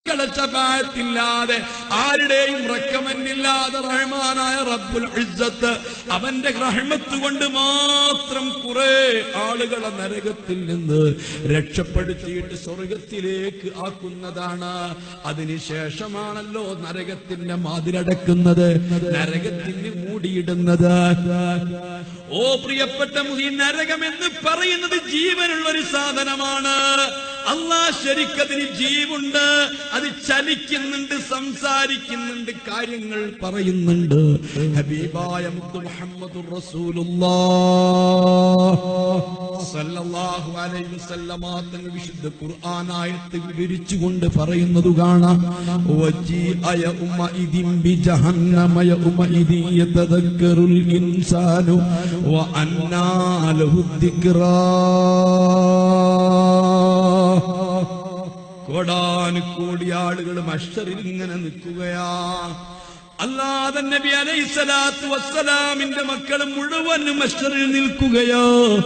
മക്കളെ ശഫായത്തില്ലാതെ ആരുടെയും റെക്കമെന്റ് ഇല്ലാതെ റഹ്മാനായ റബ്ബുൽ ഇസ്സത്ത് അവന്റെ റഹ്മത്ത് കൊണ്ട് മാത്രം കുറെ ആളുകളെ നരകത്തിൽ നിന്ന് രക്ഷപ്പെടുത്തിയിട്ട് സ്വർഗത്തിലേക്ക് ആക്കുന്നതാണ് അതിനുശേഷമാണല്ലോ നരകത്തിന്റെ മാതിരടക്കുന്നത് നരകത്തിന് മൂടിയിടുന്നത് ഓ പ്രിയപ്പെട്ട മുഹി നരകം എന്ന് പറയുന്നത് ജീവനുള്ള ഒരു സാധനമാണ് അള്ളാ ശരിക്കതിന് ജീവുണ്ട് അത് ചലിക്കുന്നുണ്ട് സംസാരിക്കുന്നുണ്ട് കാര്യങ്ങൾ പറയുന്നുണ്ട് ഹബീബായ മുത്ത് മുഹമ്മദ് സല്ലല്ലാഹു അലൈഹി വസല്ലമ തങ്ങൾ വിശുദ്ധ ഖുർആനായത്ത് വിവരിച്ചുകൊണ്ട് പറയുന്നത് കാണാം വജീഅയ ഉമ്മഇദിൻ ബിജഹന്നമ യൗമഇദിൻ യതദക്കറുൽ ഇൻസാനു വഅന്നാ ലഹു ദിക്റാ കോടാനുകോടി ആളുകൾ മഷറിൽ ഇങ്ങനെ നിൽക്കുകയാ അല്ലാതെ നബി അലൈഹിസ്സലാത്തു വസ്സലാമിന്റെ മക്കൾ മുഴുവനും മഷറിൽ നിൽക്കുകയോ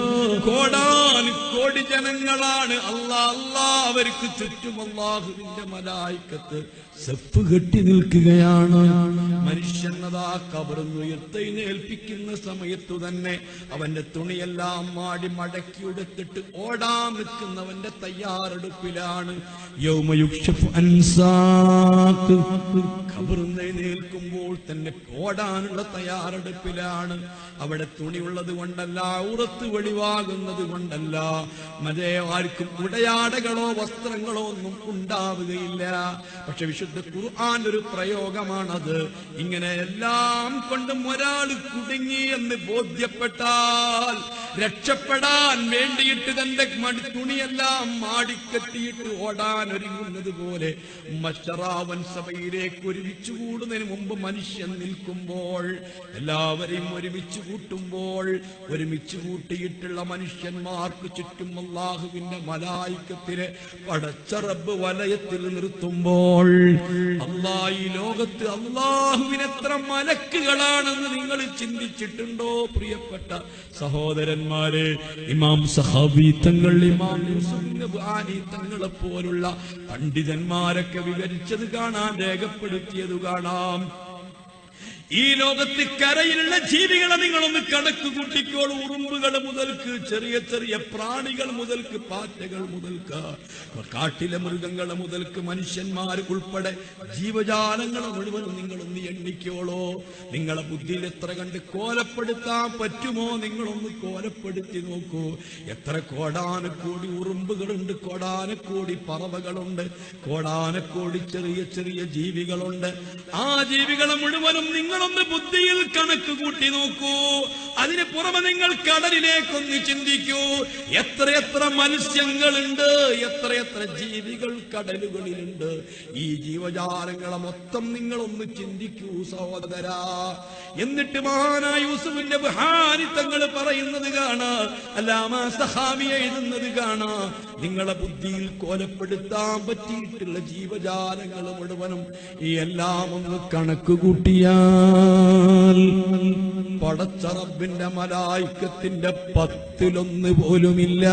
കോടാനുകോടി ജനങ്ങളാണ് അല്ലാ അല്ലാ അവർക്ക് ചുറ്റും അള്ളാഹുവിന്റെ മലായിക്കത്ത് സെഫ് കെട്ടി നിൽക്കുകയാണ് മനുഷ്യനതാ കബർന്ന് ഉയർത്തെഴുന്നേൽപ്പിക്കുന്ന സമയത്തു തന്നെ അവന്റെ തുണിയെല്ലാം മാടി മടക്കി എടുത്തിട്ട് ഓടാൻ നിൽക്കുന്നവന്റെ തയ്യാറെടുപ്പിലാണ് യൗമയുക്ഷഫ് അൻസാക്ക് കബർന്ന് എഴുന്നേൽക്കുമ്പോൾ തന്നെ ഓടാനുള്ള തയ്യാറെടുപ്പിലാണ് അവിടെ തുണിയുള്ളത് കൊണ്ടല്ല ഉറത്ത് വെളിവാകുന്നത് കൊണ്ടല്ല മതേ ആർക്കും ഉടയാടകളോ വസ്ത്രങ്ങളോ ഒന്നും ഉണ്ടാവുകയില്ല പക്ഷെ വിശുദ്ധ ഖുർആന്റെ ഒരു പ്രയോഗമാണത് ഇങ്ങനെ എല്ലാം കൊണ്ടും ഒരാൾ കുടുങ്ങി എന്ന് ബോധ്യപ്പെട്ടാൽ രക്ഷപ്പെടാൻ വേണ്ടിയിട്ട് തന്റെ മടി തുണിയെല്ലാം മാടിക്കെട്ടിയിട്ട് ഓടാൻ ഒരുങ്ങുന്നത് പോലെ മഷറാവൻ സഭയിലേക്ക് ഒരുമിച്ച് കൂടുന്നതിന് മുമ്പ് മനുഷ്യൻ നിൽക്കുമ്പോൾ എല്ലാവരെയും ഒരുമിച്ച് കൂട്ടുമ്പോൾ ഒരുമിച്ച് കൂട്ടിയിട്ടുള്ള മനുഷ്യന്മാർക്ക് ചുറ്റും അള്ളാഹുവിന്റെ മലായിക്കത്തിലെ പടച്ചറബ് വലയത്തിൽ നിർത്തുമ്പോൾ അള്ളാ ഈ ലോകത്ത് അള്ളാഹുവിന് എത്ര മലക്കുകളാണെന്ന് നിങ്ങൾ ചിന്തിച്ചിട്ടുണ്ടോ പ്രിയപ്പെട്ട സഹോദരന്മാരെ ഇമാം സഹാബി തങ്ങൾ ഇമാം യൂസുഫ് നബ്ഹാനി തങ്ങളെ പോലുള്ള പണ്ഡിതന്മാരൊക്കെ വിവരിച്ചത് കാണാം രേഖപ്പെടുത്തിയത് കാണാം ഈ ലോകത്ത് കരയിലുള്ള ജീവികളെ നിങ്ങളൊന്ന് കണക്ക് കൂട്ടിക്കോളൂ ഉറുമ്പുകൾ മുതൽക്ക് ചെറിയ ചെറിയ പ്രാണികൾ മുതൽക്ക് പാറ്റകൾ മുതൽക്ക് കാട്ടിലെ മൃഗങ്ങൾ മുതൽക്ക് മനുഷ്യന്മാർ ഉൾപ്പെടെ ജീവജാലങ്ങളെ മുഴുവനും നിങ്ങളൊന്ന് എണ്ണിക്കോളോ നിങ്ങളെ ബുദ്ധിയിൽ എത്ര കണ്ട് കോലപ്പെടുത്താൻ പറ്റുമോ നിങ്ങളൊന്ന് കോലപ്പെടുത്തി നോക്കൂ എത്ര കോടാനക്കോടി ഉറുമ്പുകളുണ്ട് കോടാനക്കോടി പറവകളുണ്ട് കോടാനക്കോടി ചെറിയ ചെറിയ ജീവികളുണ്ട് ആ ജീവികളെ മുഴുവനും നിങ്ങളൊന്ന് ബുദ്ധിയിൽ കണക്ക് കൂട്ടി നോക്കൂ അതിന് പുറമെ നിങ്ങൾ കടലിലേക്കൊന്ന് ചിന്തിക്കൂ എത്രയെത്ര മത്സ്യങ്ങളുണ്ട് എത്രയെത്ര ജീവികൾ കടലുകളിലുണ്ട് ഈ ജീവജാലങ്ങളെ മൊത്തം നിങ്ങളൊന്ന് ചിന്തിക്കൂ സഹോദര എന്നിട്ട് മഹാനായ യൂസുഫിന്റെ ബഹാരി തങ്ങൾ പറയുന്നത് കാണാ അല്ലാമ സഹാബി എഴുതുന്നത് കാണാ നിങ്ങളെ ബുദ്ധിയിൽ കോലപ്പെടുത്താൻ പറ്റിയിട്ടുള്ള ജീവജാലങ്ങൾ മുഴുവനും ഈ എല്ലാം ഒന്ന് കണക്ക് കൂട്ടിയാൽ പടച്ചറബിന്റെ മലായിക്കത്തിന്റെ പത്തിലൊന്ന് പോലുമില്ല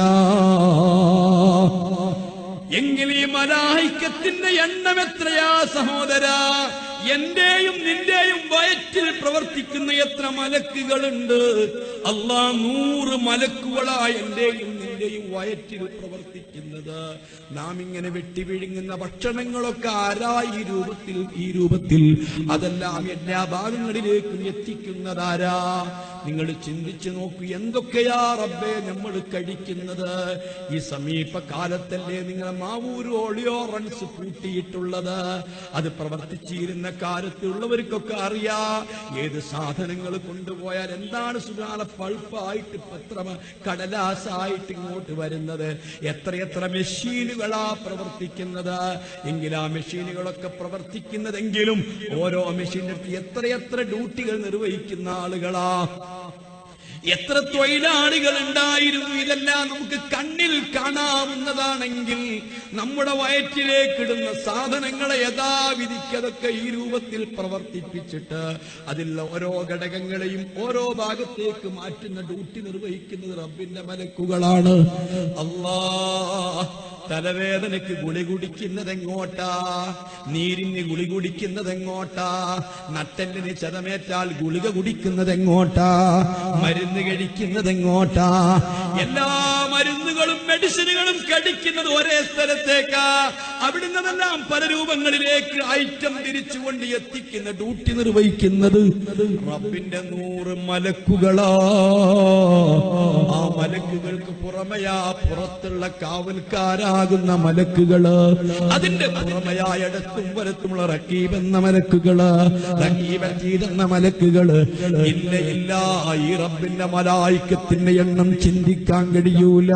എങ്കിൽ ഈ മലായിക്കത്തിന്റെ എണ്ണം എത്രയാ സഹോദര എന്റെയും നിന്റെയും വയറ്റിൽ പ്രവർത്തിക്കുന്ന എത്ര മലക്കുകളുണ്ട് അള്ളാ നൂറ് മലക്കുകളാ എന്റെയും നിന്റെയും വയറ്റിൽ പ്രവർത്തിക്കുന്നത് നാം ഇങ്ങനെ വെട്ടി വിഴുങ്ങുന്ന ഭക്ഷണങ്ങളൊക്കെ ആരാ ഈ രൂപത്തിൽ ഈ രൂപത്തിൽ അതെല്ലാം എല്ലാ ഭാഗങ്ങളിലേക്കും എത്തിക്കുന്നതാരാ നിങ്ങൾ ചിന്തിച്ചു നോക്കൂ എന്തൊക്കെയാ റബ്ബേ നമ്മൾ കഴിക്കുന്നത് ഈ സമീപ കാലത്തല്ലേ നിങ്ങളെ മാവൂര് ഓളിയോ റൺസ് കൂട്ടിയിട്ടുള്ളത് അത് പ്രവർത്തിച്ചിരുന്ന കാലത്തുള്ളവർക്കൊക്കെ അറിയാ ഏത് സാധനങ്ങൾ കൊണ്ടുപോയാൽ എന്താണ് സുഖാല പൾപ്പായിട്ട് പത്ര കടലാസായിട്ട് ഇങ്ങോട്ട് വരുന്നത് എത്രയെത്ര മെഷീനുകളാ പ്രവർത്തിക്കുന്നത് എങ്കിൽ ആ മെഷീനുകളൊക്കെ പ്രവർത്തിക്കുന്നതെങ്കിലും ഓരോ മെഷീനടുത്ത് എത്രയെത്ര ഡ്യൂട്ടികൾ നിർവഹിക്കുന്ന ആളുകളാ എത്ര തൊഴിലാളികൾ ഉണ്ടായിരുന്നു ഇതെല്ലാം നമുക്ക് കണ്ണിൽ കാണാവുന്നതാണെങ്കിൽ നമ്മുടെ വയറ്റിലേക്കിടുന്ന സാധനങ്ങളെ യഥാവിധിക്ക് അതൊക്കെ ഈ രൂപത്തിൽ പ്രവർത്തിപ്പിച്ചിട്ട് അതിലുള്ള ഓരോ ഘടകങ്ങളെയും ഓരോ ഭാഗത്തേക്ക് മാറ്റുന്ന ഡ്യൂട്ടി നിർവഹിക്കുന്നത് റബ്ബിന്റെ മലക്കുകളാണ് അല്ലാ തലവേദനക്ക് ഗുളി കുടിക്കുന്നത് എങ്ങോട്ടാ നീരിന് ഗുളി കുടിക്കുന്നത് എങ്ങോട്ടാ നട്ടലിന് ചതമേറ്റാൽ ഗുളിക കുടിക്കുന്നത് എങ്ങോട്ടാ മരുന്ന് കഴിക്കുന്നത് എങ്ങോട്ടാ എല്ലാ മരുന്നുകളും മെഡിസിനുകളും കടിക്കുന്നത് ഒരേ സ്ഥലത്തേക്കാ അവിടുന്നതെല്ലാം പല രൂപങ്ങളിലേക്ക് ഐറ്റം തിരിച്ചുകൊണ്ട് എത്തിക്കുന്ന ഡ്യൂട്ടി നിർവഹിക്കുന്നത് റബ്ബിന്റെ നൂറ് മലക്കുകളാ ആ മലക്കുകൾക്ക് പുറമെയാ പുറത്തുള്ള കാവൽക്കാരാകുന്ന മലക്കുകള് അതിന്റെ പുറമെയാ ഇടത്തും വലത്തുമുള്ള റക്കീബ് എന്ന മലക്കുകള് റക്കീബ് അജീദ് എന്ന മലക്കുകള് ഇല്ല ഇല്ല ഈ റബ്ബിന്റെ മലായിക്കത്തിന്റെ എണ്ണം ചിന്തിക്കാൻ കഴിയൂല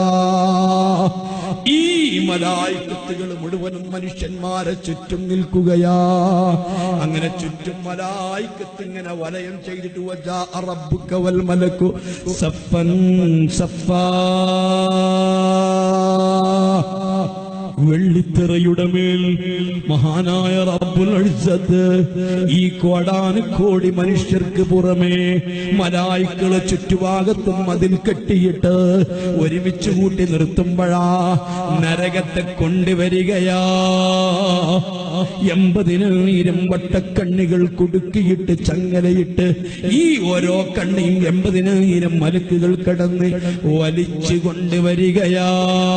ഈ മലായിക്കത്തുകൾ മുഴുവനും മനുഷ്യന്മാരെ ചുറ്റും നിൽക്കുകയാ അങ്ങനെ ചുറ്റും മലായിക്കത്ത് ഇങ്ങനെ വലയം ചെയ്തിട്ട് വജാ റബ്ബുക വൽ മലക്കു സഫൻ സഫാ വെള്ളിത്തിറയുടെ മേൽ മഹാനായ റബ്ബുൽ ഇസ്സത്ത് ഈ കോടാന് കോടി മനുഷ്യർക്ക് പുറമെ മലായിക്കളെ ചുറ്റുഭാഗത്തും അതിൽ കെട്ടിയിട്ട് ഒരുമിച്ച് കൂട്ടി നിർത്തുമ്പോഴാ നരകത്തെ കൊണ്ടുവരികയാ എൺപതിനായിരം വട്ടക്കണ്ണികൾ കുടുക്കിയിട്ട് ചങ്ങലയിട്ട് ഈ ഓരോ കണ്ണിയും എൺപതിനായിരം മലക്കുകൾ കടന്ന് വലിച്ചു കൊണ്ടുവരികയാ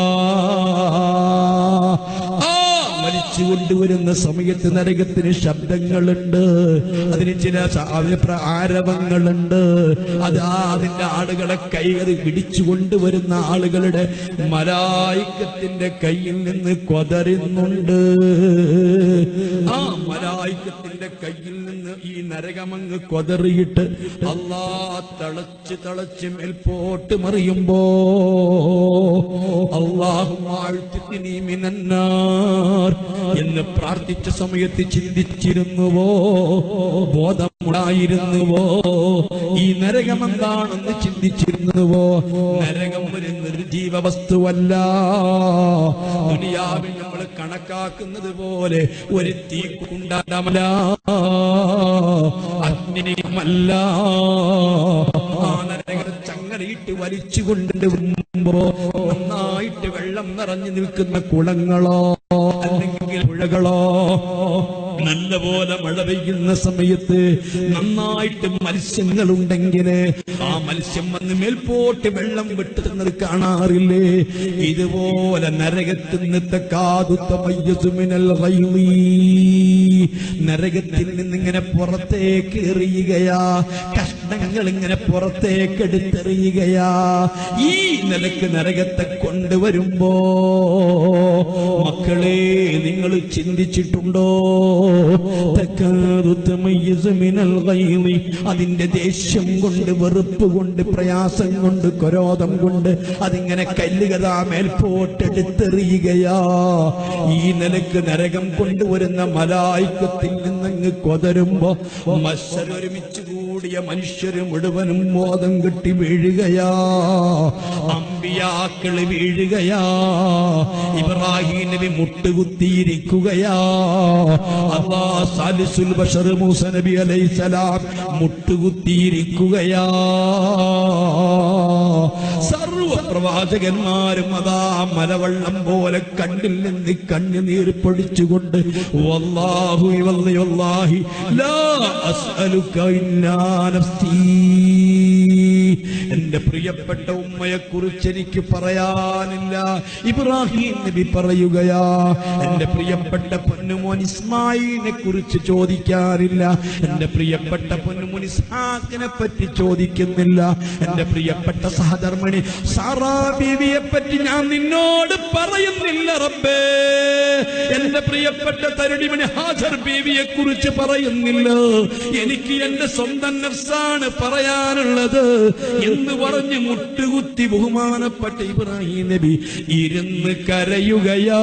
ആ വലിച്ചു കൊണ്ടുവരുന്ന സമയത്ത് നരകത്തിന് ശബ്ദങ്ങളുണ്ട് അതിന് ചില സ- അഭിപ്രായ ആരവങ്ങളുണ്ട് അത് ആ അതിന്റെ ആളുകളെ കൈകറി പിടിച്ചു കൊണ്ടുവരുന്ന ആളുകളുടെ മലായിക്കത്തിന്റെ കയ്യിൽ നിന്ന് കൊതരുന്നുണ്ട് ആ മലായിക്കത്തിന്റെ കയ്യിൽ നിന്ന് ഈ നരകമങ്ങ് കൊതറിയിട്ട് അല്ലാ തളച്ച് തളച്ച് മേൽപോട്ട് മറിയുമ്പോ അള്ളാഹു ആഴ്ത്തിനി മിനന്നാർ എന്ന് പ്രാർത്ഥിച്ച സമയത്ത് ചിന്തിച്ചിരുന്നുവോ ബോധമുണ്ടായിരുന്നുവോ ഈ നരകം എന്താണെന്ന് ചിന്തിച്ചിരുന്നുവോ നരകം ഒരു നിർജീവ വസ്തുവല്ല ദുനിയാവിൽ നമ്മൾ കണക്കാക്കുന്നത് പോലെ ഒരു തീ കുണ്ടാടമല്ല അഗ്നിയുമല്ല ആ നരകം ചങ്ങലയിട്ട് വലിച്ചു കൊണ്ടുവരുമ്പോ നന്നായിട്ട് വെള്ളം നിറഞ്ഞു നിൽക്കുന്ന കുളങ്ങളോ അല്ലെങ്കിൽ പുഴകളോ നല്ലപോലെ മഴ പെയ്യുന്ന സമയത്ത് നന്നായിട്ട് മത്സ്യങ്ങളുണ്ടെങ്കിൽ ആ മത്സ്യം വന്ന് മേൽപോട്ട് വെള്ളം വിട്ടുന്നത് കാണാറില്ലേ ഇതുപോലെ നരകത്തിൽ നിന്നത്തെ കാതുത്ത മയ്യസുമിനൽ റൈളീ. നരകത്തിൽ നിന്നിങ്ങനെ പുറത്തേക്ക് എറിയുകയാ കഷ്ണങ്ങൾ ഇങ്ങനെ പുറത്തേക്ക് എടുത്തെറിയുകയാ ഈ നിലക്ക് നരകത്തെ കൊണ്ടുവരുമ്പോ മക്കളെ നിങ്ങൾ ചിന്തിച്ചിട്ടുണ്ടോ തക്കാതു തമയ്യിസു മിനൽ ഗൈളി. അതിന്റെ ദേഷ്യം കൊണ്ട് വെറുപ്പ് കൊണ്ട് പ്രയാസം കൊണ്ട് കൊരോധം കൊണ്ട് അതിങ്ങനെ കല്ലുകഥാ മേൽപോട്ടെടുത്തെറിയുകയാ ഈ നിലക്ക് നരകം കൊണ്ടുവരുന്ന മലായിക്കത്തിൽ നിന്നങ്ങ് കൊതരുമ്പോ മത്സരം ഒരുമിച്ച് കൂടിയ മനുഷ്യര് മുഴുവനും ബോധം കെട്ടി വീഴുകയാ അമ്പിയാക്കള് വീഴുകയാ ഇബ്രാഹിം നബി മുട്ടുകുത്തിയിരിക്കുകയാ അള്ളാ സാലിസുൽ ബഷർ മൂസ നബി അലൈഹിസ്സലാം മുട്ടുകുത്തിയിരിക്കുകയാ സർവ പ്രവാചകന്മാരും അതാ മലവെള്ളം പോലെ കണ്ണിൽ നിന്ന് കണ്ണുനീർ പൊടിച്ചുകൊണ്ട് വല്ലാഹു വല്ലാഹി ലാ അസ്അലുക ഇല്ലാ നഫ്സീ എന്റെ പ്രിയപ്പെട്ട ഉമ്മയെ കുറിച്ച് എനിക്ക് പറയാനില്ല ഇബ്രാഹിം നബി പറയുകയാ എന്റെ പ്രിയപ്പെട്ട പൊന്നുമോൻ ഇസ്മായിലിനെ കുറിച്ച് ചോദിക്കാറില്ല എന്റെ പ്രിയപ്പെട്ട പൊന്നുമോൻ ഇസ്ഹാക്കിനെ പറ്റി ചോദിക്കുന്നില്ല എന്റെ പ്രിയപ്പെട്ട സഹധർമ്മണി സാറാ ബീവിയെ പറ്റി ഞാൻ നിന്നോട് പറയുന്നില്ല റബ്ബേ എന്റെ പ്രിയപ്പെട്ട തരുണിമണി ഹാജർ ബീവിയെ കുറിച്ച് പറയുന്നില്ല എനിക്ക് എന്റെ സ്വന്തം നഫ്സാണ് പറയാനുള്ളത് എന്ന് പറഞ്ഞ് മുട്ടുകുത്തി ബഹുമാനപ്പെട്ട ഇബ്രാഹിം നബി ഇരുന്ന് കരയുകയാ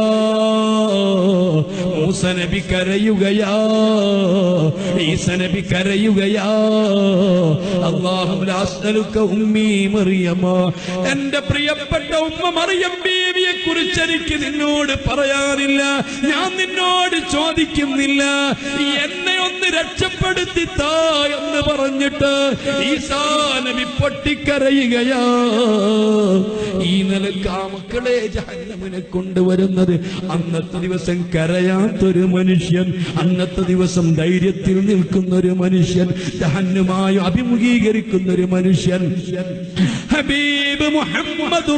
മൂസ നബി കരയുകയാ ഈസ നബി കരയുകയാ അല്ലാഹു ലാ അസ്അലുക ഉമ്മി മറിയമ എന്റെ പ്രിയപ്പെട്ട ഉമ്മ മറിയം ബീവിയെ കുറിച്ച് എനിക്ക് നിന്നോട് പറയാനില്ല ഞാൻ നിന്നോട് ചോദിക്കുന്നില്ല എന്നെ ഒന്ന് ഒന്ന് രക്ഷപ്പെടുത്തി താ എന്ന് പറഞ്ഞിട്ട് ഈസാ നബി പൊട്ടിക്കരയുകയാ ഈ നിലക്ക് ആ മക്കളെ ജഹന്നമിനെ കൊണ്ടുവരുന്നത് അന്നത്തെ ദിവസം കരയാത്തൊരു മനുഷ്യൻ അന്നത്തെ ദിവസം ധൈര്യത്തിൽ നിൽക്കുന്ന ഒരു മനുഷ്യൻ ജഹന്നുമായി അഭിമുഖീകരിക്കുന്ന ഒരു മനുഷ്യൻ ഹബീബ് മുഹമ്മദ്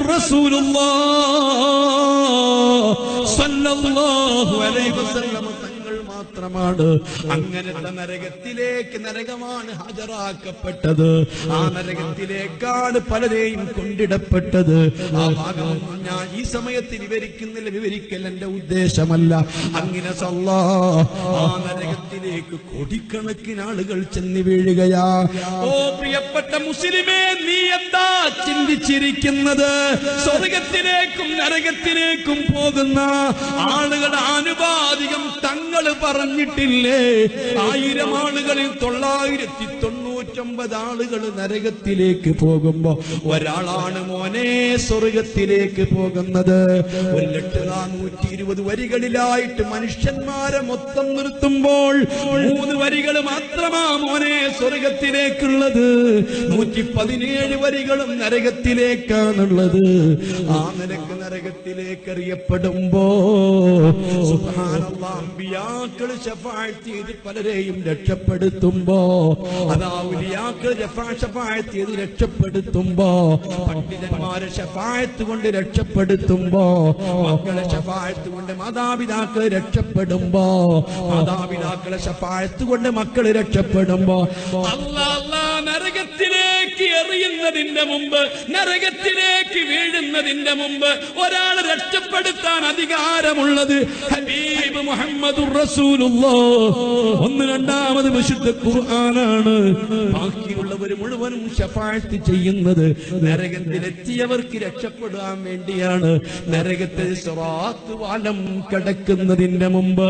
തങ്ങൾ മാത്രമാണ് അങ്ങനത്തെ നരകത്തിലേക്ക് നരകമാണ് ഹാജരാക്കപ്പെട്ടത് ആ നരകത്തിലേക്കാണ് പലരെയും കൊണ്ടിടപ്പെട്ടത് ആ ഭാഗമൊന്നും ഞാൻ ഈ സമയത്ത് വിവരിക്കുന്നില്ല വിവരിക്കൽ എന്റെ ഉദ്ദേശമല്ല അങ്ങനെ സല്ലാ ആ നരകത്തിലേക്ക് കോടിക്കണക്കിന് ആളുകൾ ചെന്ന് വീഴുകയാ ഓ പ്രിയപ്പെട്ട മുസ്ലിമേ നീ എന്താ ചിന്തിച്ചിരിക്കുന്നത് സ്വർഗത്തിലേക്കും നരകത്തിലേക്കും പോകുന്ന ആളുകളുടെ ആനുപാതികം തങ്ങൾ പറഞ്ഞിട്ടില്ലേ ആയിരം ആളുകളിൽ തൊള്ളായിരത്തി തൊണ്ണൂറ്റൊമ്പത് ആളുകൾ നരകത്തിലേക്ക് പോകുമ്പോ ഒരാളാണ് മോനെ സ്വർഗത്തിലേക്ക് പോകുന്നത് ഒരു ലക്ഷത്തി നാനൂറ്റി ഇരുപത് വരികളിലായിട്ട് മനുഷ്യന്മാരെ മൊത്തം നിർത്തുമ്പോൾ മൂന്ന് വരികൾ മാത്രമാ മോനെ സ്വർഗത്തിലേക്കുള്ളത് നൂറ്റി പതിനേഴ് വരികളും നരകത്തിലേക്കാണുള്ളത് ആ നിരക്ക് നരകത്തിലേക്ക് അറിയപ്പെടുമ്പോ സുബ്ഹാനല്ലാഹ്, അമ്പിയാക്കള് ശഫാഅത്ത് ചെയ്ത് പലരെയും രക്ഷപ്പെടുത്തുമ്പോ അതാ ഉലിയാക്കൾ ശഫാഅത്ത് ചെയ്ത് രക്ഷപ്പെടുത്തുമ്പോ പണ്ഡിതന്മാരെ ശഫായത്ത് കൊണ്ട് രക്ഷപ്പെടുത്തുമ്പോ മക്കളെ ശഫായത്ത് കൊണ്ട് മാതാപിതാക്കൾ രക്ഷപ്പെടുമ്പോ മാതാപിതാക്കളെ ശഫായത്ത് കൊണ്ട് മക്കൾ രക്ഷപ്പെടുമ്പോ അല്ലാ അല്ലാ നരകത്തിലേക്ക് എറിയുന്നതിന്റെ മുമ്പ് നരകത്തിലേക്ക് വീഴുന്നതിന്റെ മുമ്പ് ഒരാൾ രക്ഷപ്പെടുത്താൻ അധികാരമുള്ളത് ഹബീബ് മുഹമ്മദ് ഒന്ന് രണ്ടാമത് വിശുദ്ധ ഖുർആനാണ് ബാക്കിയുള്ളവർ മുഴുവനും ശഫാഴത്ത് ചെയ്യുന്നത് നരകത്തിലെത്തിയവർക്ക് രക്ഷപ്പെടാൻ വേണ്ടിയാണ് നരകത്തിൽ സിറാത്ത് വാലം കടക്കുന്നതിന്റെ മുമ്പ്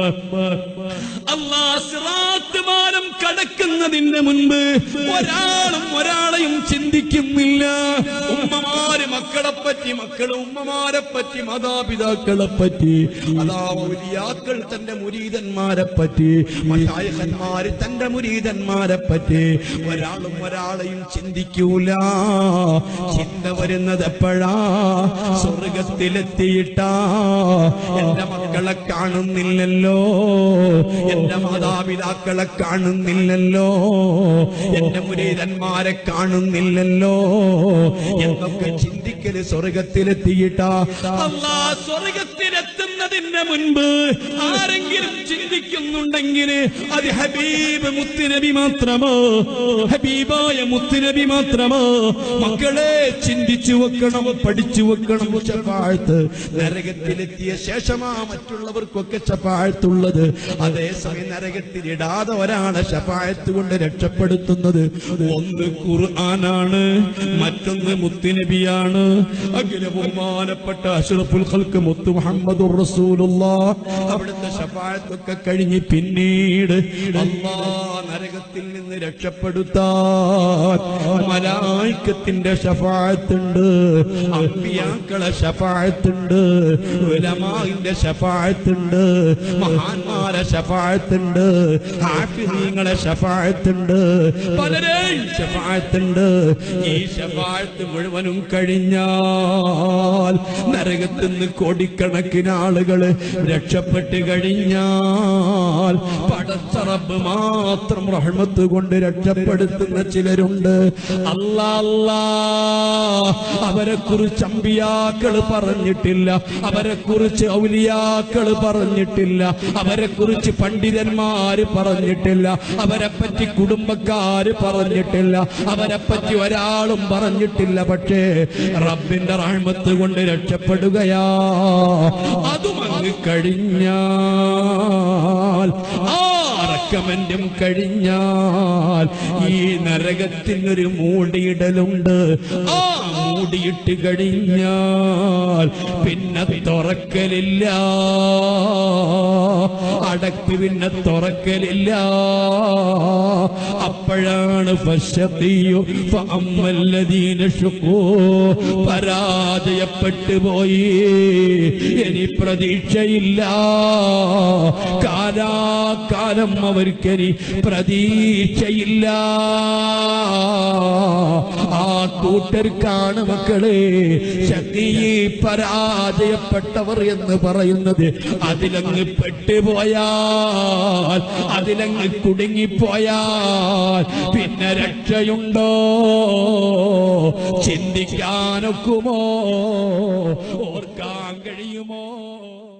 അല്ലാ സിറാത്ത് വാലം കടക്കുന്നതിന്റെ മുൻപ് ഒരാളും ഒരാളെയും ചിന്തിക്കുന്നില്ല ഉമ്മമാര് മക്കളെ പറ്റി മക്കള് ഉമ്മമാരെ പറ്റി മാതാപിതാക്കളെ പറ്റി അതാ മുരിയാക്കൾ തന്റെ മുരീതന്മാരെ പറ്റി മഷായഹന്മാര് തന്റെ മുരീതന്മാരെ പറ്റി ഒരാളും ഒരാളെയും ചിന്തിക്കൂല ചിന്ത വരുന്നത് എപ്പോഴാ സ്വർഗത്തിലെത്തിയിട്ടാ എന്റെ മക്കളെ കാണുന്നില്ലല്ലോ എന്റെ മാതാപിതാക്കളെ കാണുന്നില്ലല്ലോ എന്റെ മുരീതന്മാരെ കാണുന്നില്ലല്ലോ എന്നൊക്കെ ചിന്തിക്കല് സ്വർഗത്തിലെത്തിയിട്ടാ അല്ലാ സ്വർഗത്തിലെത്തുന്നതിന് മുൻപ് ആരെങ്കിലും ചിന്തിക്കുന്നുണ്ടെങ്കിൽ അത് ഹബീബ് മുത്തുനബി മാത്രമോ ഹബീബായ മുത്തുനബി മാത്രമോ മക്കളെ ചിന്തിച്ചു വെക്കണം പഠിച്ചു വെക്കണം ശപാഴത്ത് നരകത്തിലെത്തിയ ശേഷമാ മറ്റുള്ളവർക്കൊക്കെ ശപാഴത്തുള്ളത് അതേസമയം നരകത്തിലിടാതെ ഒരാളെ ശപാഴത്ത് കൊണ്ട് രക്ഷപ്പെടുത്തുന്നത് ഒന്ന് ഖുർആനാണ് മറ്റൊന്ന് മുത്തുനബിയാണ് അഖില ബഹുമാനപ്പെട്ട അഷ്റഫുൽ ഖൽക്ക് മുത്തു മുഹമ്മദുർ റസൂലുള്ളാഹ് അവിടുത്തെ ശഫാഅത്തൊക്കെ കഴിഞ്ഞ് പിന്നീട് അല്ലാ നരകത്തിൽ നിന്ന് രക്ഷപ്പെടുത്താൻ മലായിക്കത്തിന്റെ ശഫാഅത്തുണ്ട് അമ്പിയാക്കളെ ശഫാഅത്തുണ്ട് ഉലമാഇന്റെ ശഫാഅത്തുണ്ട് മഹാന്മാരെ ശഫാഅത്തുണ്ട് ഹാഫിദീങ്ങളെ ശഫാഅത്തുണ്ട് പലരെയും ശഫാഅത്തുണ്ട് ഈ ശഫാഅത്ത് മുഴുവനും കഴിഞ്ഞാൽ നരകത്തിൽ നിന്ന് കോടിക്കണക്കിന് ആളുകൾ രക്ഷപ്പെട്ട് കഴിഞ്ഞാൽ പടച്ചറബ് മാത്രം റഹ്മത്ത് കൊണ്ട് രക്ഷപ്പെടുത്തുന്ന ചിലരുണ്ട് അല്ലാ അല്ലാ അവരെ കുറിച്ച് അമ്പിയാക്കള് പറഞ്ഞിട്ടില്ല അവരെ കുറിച്ച് ഔലിയാക്കള് പറഞ്ഞിട്ടില്ല അവരെ കുറിച്ച് പണ്ഡിതന്മാര് പറഞ്ഞിട്ടില്ല അവരെ പറ്റി കുടുംബക്കാര് പറഞ്ഞിട്ടില്ല അവരെ പറ്റി ഒരാളും പറഞ്ഞിട്ടില്ല പക്ഷേ റബ്ബിന്റെ റഹ്മത്ത് കൊണ്ട് രക്ഷപ്പെടുകയാ അതും അങ്ങ് കഴിഞ്ഞാൽ ആ റക്കമെന്റും കഴിഞ്ഞാൽ ഈ നരകത്തിനൊരു മൂടിയിടലുണ്ട് ആ മൂടിയിട്ട് കഴിഞ്ഞാൽ പിന്നെ തുറക്കലില്ല അടക്ക് പിന്നെ തുറക്കലില്ല അപ്പോഴാണ് ഫശഖിയു ഫഅമ്മല്ലദീന ശുഖൂ പരാജയപ്പെട്ടു പോയി ഇനി പ്രതീക്ഷയില്ല കാലാകാലം അവർക്കനി പ്രതീക്ഷയില്ല ആ കൂട്ടർക്കാണ് മക്കളെ ശക്തി പരാജയപ്പെട്ടവർ എന്ന് പറയുന്നത് അതിലങ്ങ് പെട്ടുപോയാൽ അതിലങ്ങ് കുടുങ്ങിപ്പോയാൽ പിന്നെ രക്ഷയുണ്ടോ ചിന്തിക്കാനൊക്കുമോ ഓർക്കാൻ കഴിയുമോ